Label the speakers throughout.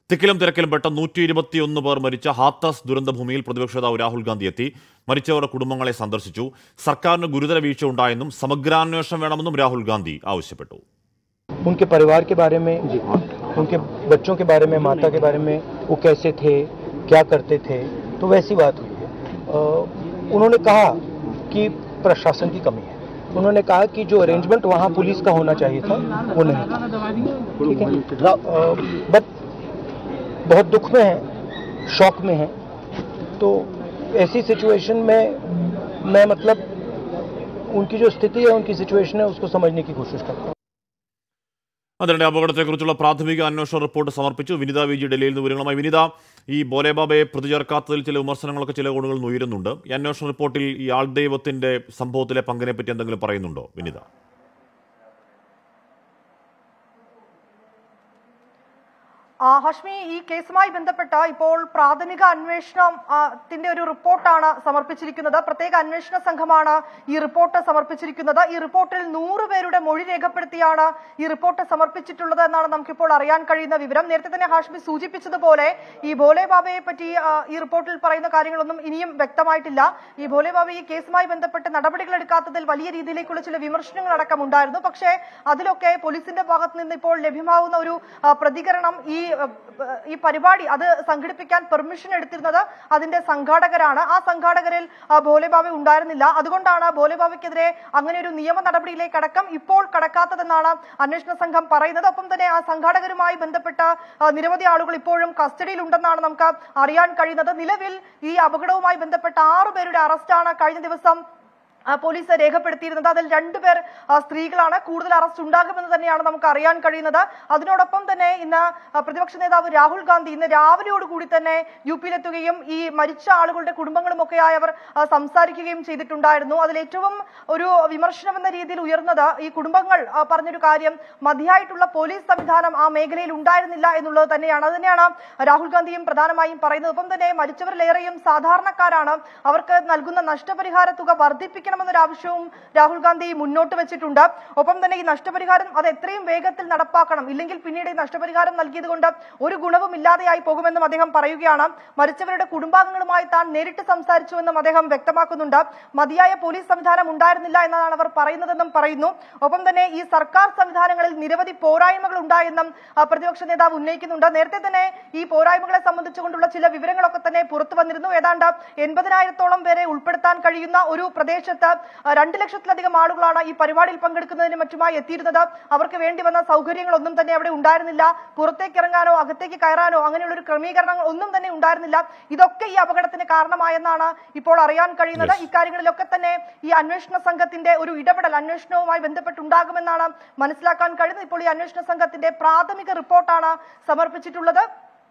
Speaker 1: തിക്കിലും തിരക്കിലും പെട്ട നൂറ്റി ഇരുപത്തിയൊന്ന് പേർ മരിച്ച ഹാത്തസ് ദുരന്തഭൂമിയിൽ പ്രതിപക്ഷ നേതാവ് രാഹുൽ ഗാന്ധി എത്തി മരിച്ചവരുടെ കുടുംബങ്ങളെ സന്ദർശിച്ചു സർക്കാരിന് ഗുരുതര വീഴ്ച ഉണ്ടായെന്നും സമഗ്രാന്വേഷണം വേണമെന്നും രാഹുൽ ഗാന്ധി ആവശ്യപ്പെട്ടു
Speaker 2: उनके परिवार के बारे में उनके बच्चों के बारे में माता के बारे में वो कैसे थे क्या करते थे तो वैसी बात हुई है अ, उन्होंने कहा कि प्रशासन की कमी है उन्होंने कहा कि जो अरेंजमेंट वहाँ पुलिस का होना चाहिए था वो नहीं था ठीक है बट बहुत दुख में है शॉक में है तो ऐसी सिचुएशन में मैं मतलब उनकी जो स्थिति है उनकी सिचुएशन है उसको समझने की कोशिश करता हूँ
Speaker 1: അതിനിടെ അപകടത്തെക്കുറിച്ചുള്ള പ്രാഥമിക അന്വേഷണ റിപ്പോർട്ട് സമർപ്പിച്ചു വിനിത വി ജി ഡൽഹിയിൽ നിന്ന് വിവരങ്ങളുമായി വിനിത ഈ ബോലെബാബയെ പ്രതി ചേർക്കാത്തതിൽ ചില വിമർശനങ്ങളൊക്കെ ചില കോണുകളിൽ നിന്ന് ഉയരുന്നുണ്ട് ഈ അന്വേഷണ റിപ്പോർട്ടിൽ ഈ ആൾദൈവത്തിന്റെ സംഭവത്തിലെ പങ്കിനെ പറ്റി എന്തെങ്കിലും പറയുന്നുണ്ടോ വിനിത
Speaker 3: ആ, ഹഷ്മി ഈ കേസുമായി ബന്ധപ്പെട്ട് ഇപ്പോൾ പ്രാഥമിക അന്വേഷണം ആ, ത്തിന്റെ ഒരു റിപ്പോർട്ടാണ് സമർപ്പിച്ചിരിക്കുന്നത് പ്രത്യേക അന്വേഷണ സംഘമാണ് ഈ റിപ്പോർട്ട് സമർപ്പിച്ചിരിക്കുന്നത് ഈ റിപ്പോർട്ടിൽ നൂറ് പേരുടെ മൊഴി രേഖപ്പെടുത്തിയാണ് ഈ റിപ്പോർട്ട് സമർപ്പിച്ചിട്ടുള്ളത് എന്നാണ് നമുക്കിപ്പോൾ അറിയാൻ കഴിയുന്ന വിവരം നേരത്തെ തന്നെ ഹാഷ്മി സൂചിപ്പിച്ചതുപോലെ ഈ ഭോലെ ബാബയെ പറ്റി ആ, ഈ റിപ്പോർട്ടിൽ പറയുന്ന കാര്യങ്ങളൊന്നും ഇനിയും വ്യക്തമായിട്ടില്ല ഈ ഭോലെ ബാബ ഈ കേസുമായി ബന്ധപ്പെട്ട് നടപടികൾ എടുക്കാത്തതിൽ വലിയ രീതിയിലേക്കുള്ള ചില വിമർശനങ്ങൾ അടക്കം ഉണ്ടായിരുന്നു പക്ഷേ അതിലൊക്കെ പോലീസിന്റെ ഭാഗത്ത് നിന്ന് ഇപ്പോൾ ലഭ്യമാവുന്ന ഒരു ആ, പ്രതികരണം ഈ ആ, ഈ പരിപാടി അത് സംഘടിപ്പിക്കാൻ പെർമിഷൻ എടുത്തിരുന്നത് അതിന്റെ സംഘാടകരാണ് ആ സംഘാടകരിൽ ആ, ഭോലെബാബ ഉണ്ടായിരുന്നില്ല അതുകൊണ്ടാണ് ഭോലെബാബയ്ക്കെതിരെ അങ്ങനെ ഒരു നിയമ നടപടിയിലേക്ക് അടക്കം ഇപ്പോൾ കടക്കാത്തതെന്നാണ് അന്വേഷണ സംഘം പറയുന്നത് ഒപ്പം തന്നെ ആ സംഘാടകരുമായി ബന്ധപ്പെട്ട ആ, നിരവധി ആളുകൾ ഇപ്പോഴും കസ്റ്റഡിയിൽ ഉണ്ടെന്നാണ് നമുക്ക് അറിയാൻ കഴിയുന്നത് നിലവിൽ ഈ അപകടവുമായി ബന്ധപ്പെട്ട ആറു പേരുടെ അറസ്റ്റാണ് കഴിഞ്ഞ ദിവസം ആ, പോലീസ് രേഖപ്പെടുത്തിയിരുന്നത് അതിൽ രണ്ടുപേർ ആ, സ്ത്രീകളാണ് കൂടുതൽ അറസ്റ്റ് ഉണ്ടാകുമെന്ന് തന്നെയാണ് നമുക്ക് അറിയാൻ കഴിയുന്നത് അതിനോടൊപ്പം തന്നെ ഇന്ന് ആ, പ്രതിപക്ഷ നേതാവ് രാഹുൽ ഗാന്ധി ഇന്ന് രാവിലെയോടുകൂടി തന്നെ യു പിയിലെത്തുകയും ഈ മരിച്ച ആളുകളുടെ കുടുംബങ്ങളുമൊക്കെയായി അവർ ആ, സംസാരിക്കുകയും ചെയ്തിട്ടുണ്ടായിരുന്നു അതിൽ ഏറ്റവും ഒരു വിമർശനം എന്ന രീതിയിൽ ഉയർന്നത് ഈ കുടുംബങ്ങൾ ആ, പറഞ്ഞൊരു കാര്യം മതിയായിട്ടുള്ള പോലീസ് സംവിധാനം ആ മേഖലയിൽ ഉണ്ടായിരുന്നില്ല എന്നുള്ളത് തന്നെയാണ് അത് തന്നെയാണ് രാഹുൽ ഗാന്ധിയും പ്രധാനമായും പറയുന്നത് ഒപ്പം തന്നെ മരിച്ചവരിലേറെയും സാധാരണക്കാരാണ് അവർക്ക് നൽകുന്ന നഷ്ടപരിഹാര തുക വർദ്ധിപ്പിക്കണമെന്നൊരു ആവശ്യവും രാഹുൽ ഗാന്ധി മുന്നോട്ട് വെച്ചിട്ടുണ്ട് ഒപ്പം തന്നെ ഈ നഷ്ടപരിഹാരം അത് എത്രയും വേഗത്തിൽ നടപ്പാക്കണം ഇല്ലെങ്കിൽ പിന്നീട് ഈ നഷ്ടപരിഹാരം നൽകിയത് കൊണ്ട് ഒരു ഗുണവും ഇല്ലാതെയായി പോകുമെന്നും അദ്ദേഹം പറയുകയാണ് മരിച്ചവരുടെ കുടുംബാംഗങ്ങളുമായി താൻ നേരിട്ട് സംസാരിച്ചുവെന്നും അദ്ദേഹം വ്യക്തമാക്കുന്നുണ്ട് മതിയായ പോലീസ് സംവിധാനം ഉണ്ടായിരുന്നില്ല എന്നാണ് അവർ പറയുന്നതെന്നും പറയുന്നു ഒപ്പം തന്നെ ഈ സർക്കാർ സംവിധാനങ്ങളിൽ നിരവധി പോരായ്മകൾ ഉണ്ടായെന്നും ആ, പ്രതിപക്ഷ നേതാവ് ഉന്നയിക്കുന്നുണ്ട് നേരത്തെ തന്നെ ഈ പോരായ്മകളെ സംബന്ധിച്ചുകൊണ്ടുള്ള ചില വിവരങ്ങളൊക്കെ തന്നെ പുറത്തു വന്നിരുന്നു ഏതാണ്ട് എൺപതിനായിരത്തോളം പേരെ ഉൾപ്പെടുത്താൻ കഴിയുന്ന ഒരു പ്രദേശത്ത് ആ, രണ്ട് ലക്ഷത്തിലധികം ആളുകളാണ് ഈ പരിപാടിയിൽ പങ്കെടുക്കുന്നതിന് മറ്റുമായി എത്തിയിരുന്നത് അവർക്ക് വേണ്ടി വന്ന സൗകര്യങ്ങളൊന്നും തന്നെ അവിടെ ഉണ്ടായിരുന്നില്ല പുറത്തേക്ക് ഇറങ്ങാനോ അകത്തേക്ക് കയറാനോ അങ്ങനെയുള്ള ഒരു ക്രമീകരണങ്ങൾ ഒന്നും തന്നെ ഉണ്ടായിരുന്നില്ല ഇതൊക്കെ ഈ അപകടത്തിന് കാരണമായെന്നാണ് ഇപ്പോൾ അറിയാൻ കഴിയുന്നത് ഇക്കാര്യങ്ങളിലൊക്കെ തന്നെ ഈ അന്വേഷണ സംഘത്തിന്റെ ഒരു ഇടപെടൽ അന്വേഷണവുമായി ബന്ധപ്പെട്ടുണ്ടാകുമെന്നാണ് മനസ്സിലാക്കാൻ കഴിയുന്നത് ഇപ്പോൾ ഈ അന്വേഷണ സംഘത്തിന്റെ പ്രാഥമിക റിപ്പോർട്ടാണ് സമർപ്പിച്ചിട്ടുള്ളത്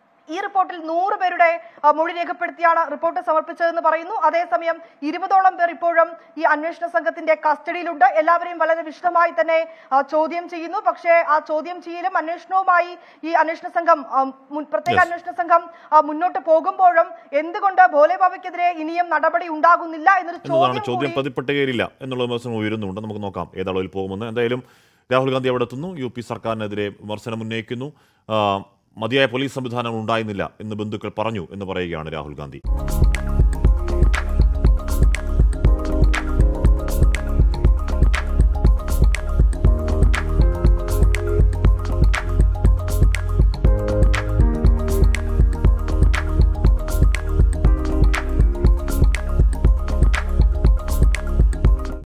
Speaker 3: ഈ റിപ്പോർട്ടിൽ നൂറ് പേരുടെ ആ, മൊഴി രേഖപ്പെടുത്തിയാണ് റിപ്പോർട്ട് സമർപ്പിച്ചതെന്ന് പറയുന്നു അതേസമയം ഇരുപതോളം പേർ ഇപ്പോഴും ഈ അന്വേഷണ സംഘത്തിന്റെ കസ്റ്റഡിയിലുണ്ട് എല്ലാവരെയും വളരെ വിശദമായി തന്നെ ആ, ചോദ്യം ചെയ്യുന്നു പക്ഷേ ആ ചോദ്യം ചെയ്യലും അന്വേഷണവുമായി ഈ അന്വേഷണ സംഘം ആ, മുൻ- പ്രത്യേക
Speaker 1: Yes.
Speaker 3: അന്വേഷണ സംഘം ആ, മുന്നോട്ട് പോകുമ്പോഴും എന്തുകൊണ്ട് ഭോലെബാബയ്ക്കെതിരെ ഇനിയും നടപടി ഉണ്ടാകുന്നില്ല എന്നൊരു
Speaker 1: എന്നതാണ്
Speaker 3: ചോദ്യം
Speaker 1: ചോദ്യം
Speaker 3: കൂടി
Speaker 1: പ്രതിപട്ടികയിലില്ല എന്നുള്ള വിമർശനം ഉയരുന്നുണ്ട് നമുക്ക് നോക്കാം ഏതളവിൽ പോകുമെന്ന് എന്തായാലും രാഹുൽ ഗാന്ധി അവിടെ എത്തുന്നു യു പി സർക്കാരിനെതിരെ വിമർശനം ഉന്നയിക്കുന്നു ആ, മതിയായ പോലീസ് സംവിധാനം ഉണ്ടായിരുന്നില്ല എന്ന് ബന്ധുക്കൾ പറഞ്ഞു എന്ന് പറയുകയാണ് രാഹുൽ ഗാന്ധി